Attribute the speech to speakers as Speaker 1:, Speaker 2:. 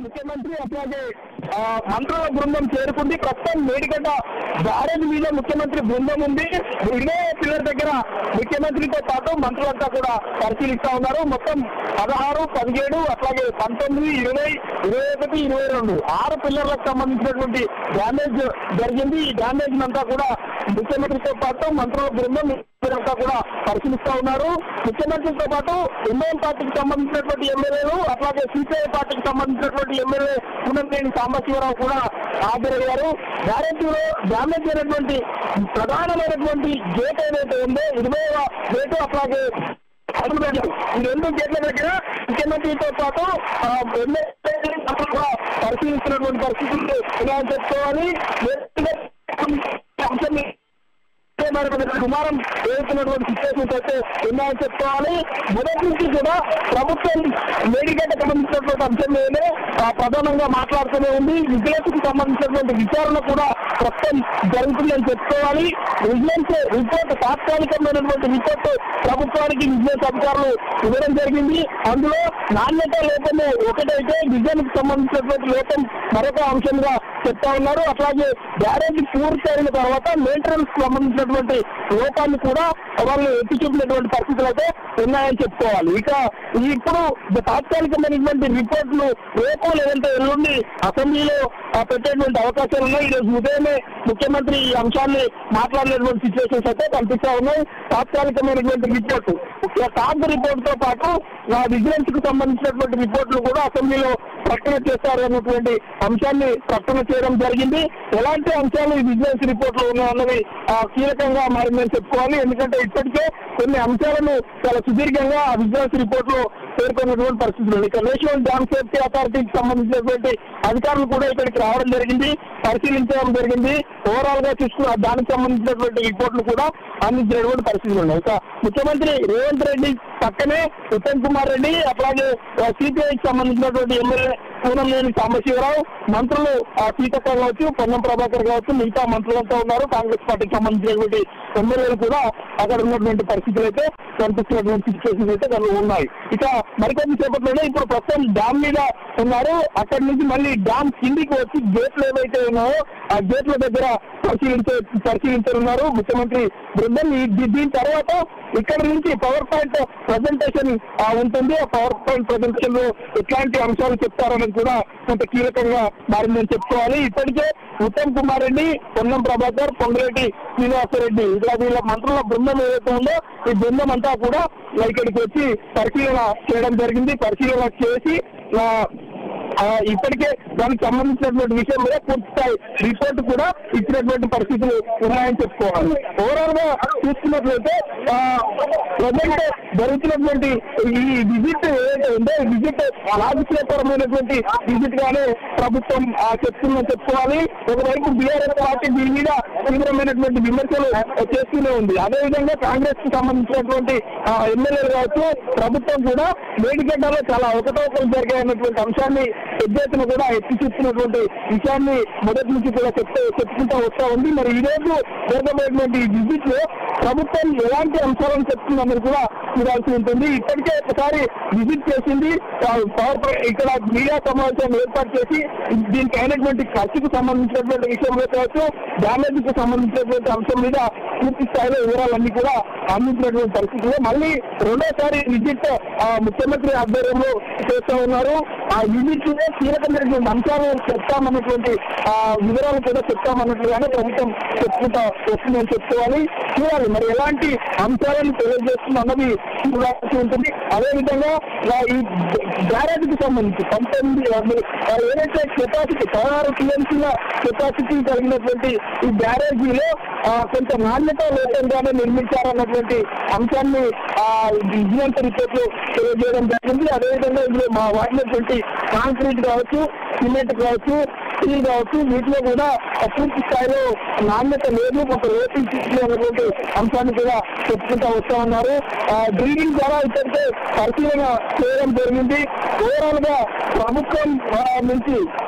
Speaker 1: ముఖ్యమంత్రి అట్లాగే ఆ, మంత్రుల బృందం చేరుకుంది ప్రస్తుతం మేడిగడ్డ బ్యారేజ్ మీద ముఖ్యమంత్రి బృందం ఉంది ఇదే పిల్లల దగ్గర ముఖ్యమంత్రితో పాటు మంత్రులంతా కూడా పరిశీలిస్తా ఉన్నారు మొత్తం పదహారు పదిహేడు అట్లాగే పంతొమ్మిది ఇరవై ఇరవై ఒకటి ఇరవై రెండు ఆరు పిల్లర్లకు సంబంధించినటువంటి డ్యామేజ్ జరిగింది ఈ డ్యామేజ్ అంతా కూడా ముఖ్యమంత్రితో పాటు మంత్రుల బృందం అంతా కూడా పరిశీలిస్తా ఉన్నారు ముఖ్యమంత్రితో పాటు ఎంఐఎం పార్టీకి సంబంధించినటువంటి ఎమ్మెల్యేలు అట్లాగే సిపిఐ పార్టీకి సంబంధించినటువంటి ఎమ్మెల్యే పునర్నేని సాంబశివరావు కూడా హాజరయ్యారు బ్యారేజీలో డ్యామేజ్ అయినటువంటి ప్రధానమైనటువంటి గేట్ ఏదైతే ఉందో ఇరవైవ గేటు అట్లాగే అడుగు పెట్టారు. ఈ రెండు గేట్ల దగ్గర ముఖ్యమంత్రితో పాటు ఆ, ఎమ్మెల్యేలు అందరూ కూడా పరిశీలిస్తున్నటువంటి పరిస్థితులు ఉన్నాయని చెప్పుకోవాలి అంశం కుమారం వేస్తున్నటువంటి సిచ్యువేషన్స్ అయితే ఉన్నాయని చెప్పుకోవాలి మొదటి నుంచి కూడా ప్రభుత్వం మేడిగడ్డ సంబంధించినటువంటి అంశం మీదనే ఆ, ప్రధానంగా మాట్లాడుతూనే ఉంది విజిలెన్స్ సంబంధించినటువంటి విచారణ కూడా ప్రస్తుతం జరుగుతుందని చెప్పుకోవాలి విజిలెన్స్ రిపోర్ట్ తాత్కాలికమైనటువంటి రిపోర్ట్ ప్రభుత్వానికి విజిలెన్స్ అధికారులు ఇవ్వడం జరిగింది అందులో నాణ్యత లోపము ఒకటైతే విజన్ కి సంబంధించినటువంటి లోపం మరొక అంశంగా చెప్తా ఉన్నారు అట్లాగే బ్యారేజ్ పూర్తయిన తర్వాత మెయింటెనెన్స్ సంబంధించినటువంటి లోపాన్ని కూడా వాళ్ళు ఎత్తి చూపినటువంటి పరిస్థితులు అయితే ఉన్నాయని చెప్పుకోవాలి ఇక ఈ ఇప్పుడు తాత్కాలికమైనటువంటి రిపోర్ట్లు రేపు లేదంటే ఎల్లుండి అసెంబ్లీలో ఆ, పెట్టేటువంటి అవకాశాలు ఉన్నాయి ఈ రోజు ఉదయమే ముఖ్యమంత్రి ఈ అంశాన్ని మాట్లాడినటువంటి సిచ్యువేషన్స్ అయితే కనిపిస్తా ఉన్నాయి తాత్కాలికమైనటువంటి రిపోర్టు టాప్ రిపోర్ట్ తో పాటు ఆ విజిలెన్స్ కు సంబంధించినటువంటి రిపోర్ట్లు కూడా అసెంబ్లీలో ప్రకటన చేస్తారు అన్నటువంటి అంశాన్ని ప్రకటన చేయడం జరిగింది ఎలాంటి అంశాలు ఈ విజిలెన్స్ రిపోర్ట్ లో ఉన్నాయన్నది ఆ, కీలకంగా మారిందని చెప్పుకోవాలి ఎందుకంటే ఇప్పటికే కొన్ని అంశాలను చాలా సుదీర్ఘంగా ఆ విజిలెన్స్ రిపోర్ట్ లో పేర్కొన్నటువంటి పరిస్థితులు ఉన్నాయి. ఇక నేషనల్ డ్యామ్ సేఫ్టీ అథారిటీకి సంబంధించినటువంటి అధికారులు కూడా ఇక్కడికి రావడం జరిగింది పరిశీలించడం జరిగింది ఓవరాల్ గా చూసుకున్న దానికి సంబంధించినటువంటి రిపోర్ట్లు కూడా అందించినటువంటి పరిస్థితులు ఉన్నాయి ఇక ముఖ్యమంత్రి రేవంత్ రెడ్డి పక్కనే ఉత్తమ్ కుమార్ రెడ్డి అట్లాగే సిపిఐకి సంబంధించినటువంటి ఎమ్మెల్యే పూనంనేని సాంబశివరావు మంత్రులు ఆ, సీతక్క కావచ్చు పొన్నం ప్రభాకర్ కావచ్చు మిగతా మంత్రులంతా ఉన్నారు కాంగ్రెస్ పార్టీకి సంబంధించినటువంటి ఎమ్మెల్యేలు కూడా అక్కడ ఉన్నటువంటి పరిస్థితులు అయితే కనిపిస్తున్నటువంటి సిచ్యువేషన్ అయితే కనుక ఉన్నాయి ఇక మరికొద్ది సేపట్లోనే ఇప్పుడు ప్రస్తుతం డ్యామ్ మీద ఉన్నారు అక్కడి నుంచి మళ్ళీ డ్యామ్ కిందికి వచ్చి గేట్లు ఏవైతే ఉన్నాయో ఆ గేట్ల దగ్గర పరిశీలించే పరిశీలించనున్నారు ముఖ్యమంత్రి బృందం ఈ దీ- దీని తర్వాత ఇక్కడ నుంచి పవర్ పాయింట్ ప్రజెంటేషన్ ఉంటుంది ఆ పవర్ పాయింట్ ప్రజెంటేషన్ లో ఎట్లాంటి అంశాలు చెప్తారనేది కూడా కొంత కీలకంగా మారిందని చెప్పుకోవాలి ఇప్పటికే ఉత్తమ్ కుమార్ రెడ్డి పొన్నం ప్రభాకర్ పొంగులేటి శ్రీనివాసరెడ్డి ఇలా వీళ్ళ మంత్రుల బృందం ఏదైతే ఉందో ఈ బృందం అంతా కూడా ఇక్కడికి వచ్చి పరిశీలన చేయడం జరిగింది పరిశీలన చేసి ఆ, ఆ, ఇప్పటికే దానికి సంబంధించినటువంటి విషయం మీద పూర్తి స్థాయి రిపోర్ట్ కూడా ఇచ్చినటువంటి పరిస్థితులు ఉన్నాయని చెప్పుకోవాలి ఓవరాల్ గా చూసుకున్నట్లయితే ప్రజెంట్ జరుగుతున్నటువంటి ఈ విజిట్ ఏదైతే ఉందో ఈ విజిట్ రాజకీయపరమైనటువంటి విజిట్ గానే ప్రభుత్వం ఆ, చెప్తుందని చెప్పుకోవాలి ఒకవైపు బీఆర్ఎస్ పార్టీ దీని మీద తీవ్రమైనటువంటి విమర్శలు చేస్తూనే ఉంది అదేవిధంగా కాంగ్రెస్ కి సంబంధించినటువంటి ఆ, ఎమ్మెల్యేలు కావచ్చు ప్రభుత్వం కూడా వేడిగడ్డలో చాలా అవకతవకలు జరిగాయన్నటువంటి అంశాన్ని పెద్ద ఎత్తున కూడా ఎత్తి చూపుతున్నటువంటి విషయాన్ని మొదటి నుంచి కూడా చెప్తూ చెప్పుకుంటూ వస్తా ఉంది మరి ఈ రోజు జరగబోయేటువంటి ఈ విజిట్ లో ప్రభుత్వం ఎలాంటి అంశాలను చెప్తుందన్నది కూడా చూడాల్సి ఉంటుంది ఇప్పటికే ఒకసారి విజిట్ చేసింది ఆ, పవర్ ప్ర- ఇక్కడ మీడియా సమావేశాన్ని ఏర్పాటు చేసి దీనికి అయినటువంటి ఖర్చుకు సంబంధించినటువంటి విషయంలో కావచ్చు డ్యామేజ్ కు సంబంధించినటువంటి అంశం మీద పూర్తి స్థాయిలో వివరాలన్నీ కూడా అందించినటువంటి పరిస్థితుల్లో మళ్ళీ రెండోసారి విజిట్ ఆ, ముఖ్యమంత్రి ఆధ్వర్యంలో చేస్తా ఉన్నారు ఆ విజిట్ లో కీలకమైనటువంటి అంశాలు చెప్తామన్నటువంటి ఆ వివరాలు కూడా చెప్తామన్నట్లుగానే ప్రభుత్వం చెప్పుకుంటా వస్తుందని చెప్పుకోవాలి చూడాలి మరి ఎలాంటి అంశాలను తెలియజేస్తుంది అన్నది చూడాల్సి ఉంటుంది అదేవిధంగా ఆ, ఈ బ్యారేజ్ కి సంబంధించి పంతొమ్మిది వందల, ఆ, ఏదైతే కెపాసిటీ పదహారు టీఎంసీల కెపాసిటీ కలిగినటువంటి ఈ బ్యారేజీలో ఆ, కొంత నాణ్యత లోపంగానే నిర్మించారన్నటువంటి అంశాన్ని ఆ విజిలెన్స్ రిపోర్ట్ లో తెలియజేయడం జరిగింది అదేవిధంగా ఇందులో మా వాడినటువంటి కాంక్రీట్ కావచ్చు సిమెంట్ కావచ్చు స్టీల్ కావచ్చు వీటిలో కూడా ఆ పూర్తి స్థాయిలో నాణ్యత లేదు ఒక రేటింగ్ అనేటువంటి అంశాన్ని కూడా చెప్పుకుంటా వస్తా ఉన్నారు డ్రిల్లింగ్ ద్వారా ఇప్పటికే పరిశీలన చేయడం జరిగింది ఓవరాల్ గా ప్రభుత్వం ఆ, నుంచి